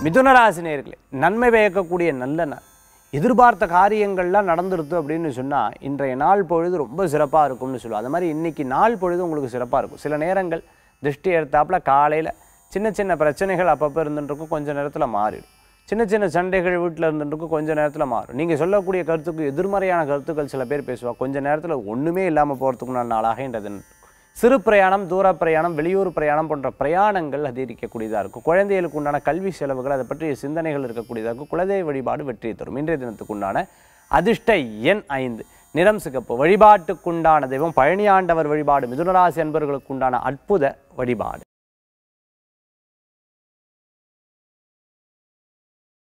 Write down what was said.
மிதுனராசி நேர்களே நன்மை பயக்கக்கூடிய நல்ல நாள் எதிர்பார்த்த காரியங்கள்லாம் நடந்துருது அப்படின்னு சொன்னால் இன்றைய நாள் பொழுது ரொம்ப சிறப்பாக இருக்கும்னு சொல்லுவோம் அது மாதிரி இன்றைக்கி நாள் பொழுது உங்களுக்கு சிறப்பாக இருக்கும் சில நேரங்கள் திருஷ்டி எடுத்தாப்புல காலையில் சின்ன சின்ன பிரச்சனைகள் அப்பப்போ இருந்துருக்கும் கொஞ்ச நேரத்தில் மாறிடும் சின்ன சின்ன சண்டைகள் வீட்டில் இருந்துருக்கும் கொஞ்ச நேரத்தில் மாறும் நீங்கள் சொல்லக்கூடிய கருத்துக்கு எதிர்மறையான கருத்துக்கள் சில பேர் பேசுவாங்க கொஞ்ச நேரத்தில் ஒன்றுமே இல்லாமல் போகிறதுக்குண்டான நாளாக இன்றது சிறு பிரயாணம் தூர பிரயாணம் வெளியூர் பிரயாணம் போன்ற பிரயாணங்கள் அதிகரிக்கக்கூடியதாக இருக்கும் குழந்தைகளுக்கு உண்டான கல்வி செலவுகள் அதை பற்றிய சிந்தனைகள் இருக்கக்கூடியதாக இருக்கும் குலதெய்வ வழிபாடு வெற்றியை தரும் இன்றைய தினத்துக்கு உண்டான அதிர்ஷ்ட எண் ஐந்து நிறம் சிகப்பு வழிபாட்டுக்குண்டான தெய்வம் பழனியாண்டவர் வழிபாடு மிதுனராசி அன்பர்களுக்கு உண்டான அற்புத வழிபாடு